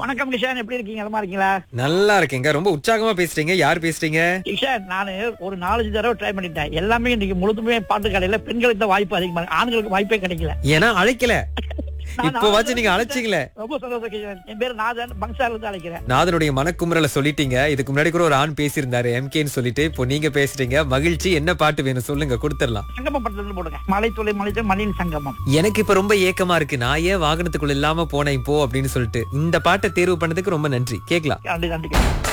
வணக்கம் கிஷான் எப்படி இருக்கீங்க நல்லா இருக்கீங்களா நல்லா இருக்கீங்க ரொம்ப உற்சாகமா பேசுறீங்க யார் பேசுறீங்க கிஷான் நானு ஒரு நாலஞ்சு தடவை ட்ரை பண்ணிட்டேன் எல்லாமே இன்னைக்கு முழுதுமே பாட்டு கடையில பெண்களுக்கு தான் வாய்ப்பு அதிகமா இருக்கு. ஆண்களுக்கு வாய்ப்பே கிடைக்கல ஏன்னா அழைக்கல நான் இப்பவாச்சும் நீங்க அழைச்சீங்களே ரொம்ப சந்தோஷம் கிஷான் என் பேர் நாதன் பங்சால இருந்து அழைக்கிறேன் நாதனுடைய மனக்குமுறல சொல்லிட்டீங்க இதுக்கு முன்னாடி கூட ஒரு ஆண் பேசியிருந்தாரு எம்கேன்னு சொல்லிட்டு இப்போ நீங்க பேசுறீங்க மகிழ்ச்சி என்ன பாட்டு வேணும் சொல்லுங்க கொடுத்துடலாம் சங்கமம் படத்துல இருந்து போடுங்க மலை தொலை மலை மணியின் சங்கமம் எனக்கு இப்ப ரொம்ப ஏக்கமா இருக்கு நான் ஏன் வாகனத்துக்குள்ள இல்லாம போனேன் இப்போ அப்படின்னு சொல்லிட்டு இந்த பாட்டை தேர்வு பண்ணதுக்கு ரொம்ப நன்றி கேக்கலாம் நன்றி நன்றி